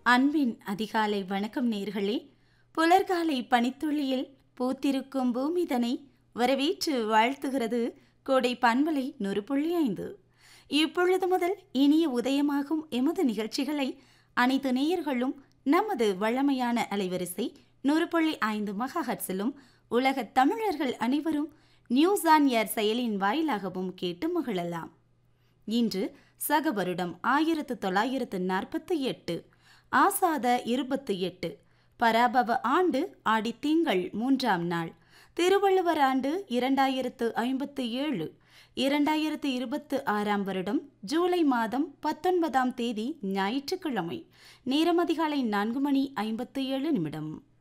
அன்பின் அதிகாலை வணக்கம் நேர்களே புலர்காலை பனித்துளியில் பூத்திருக்கும் பூமிதனை வரவேற்று வாழ்த்துகிறது கோடை பண்பலை நூறு புள்ளி ஐந்து இப்பொழுது முதல் இனிய உதயமாகும் எமது நிகழ்ச்சிகளை அனைத்து நேயர்களும் நமது வழமையான அலைவரிசை நூறு புள்ளி ஐந்து மகாஹட்ஸிலும் உலகத் தமிழர்கள் அனைவரும் நியூஸ் ஆன் ஏர் செயலின் வாயிலாகவும் கேட்டு மகிழலாம் இன்று சக வருடம் ஆயிரத்து தொள்ளாயிரத்து நாற்பத்தி எட்டு ஆசாத இருபத்தி எட்டு பராபவ ஆண்டு ஆடித்திங்கள் மூன்றாம் நாள் திருவள்ளுவர் ஆண்டு இரண்டாயிரத்து ஐம்பத்து ஏழு இரண்டாயிரத்து இருபத்து ஆறாம் வருடம் ஜூலை மாதம் பத்தொன்பதாம் தேதி ஞாயிற்றுக்கிழமை நேரம் அதிகாலை நான்கு மணி ஐம்பத்து ஏழு நிமிடம்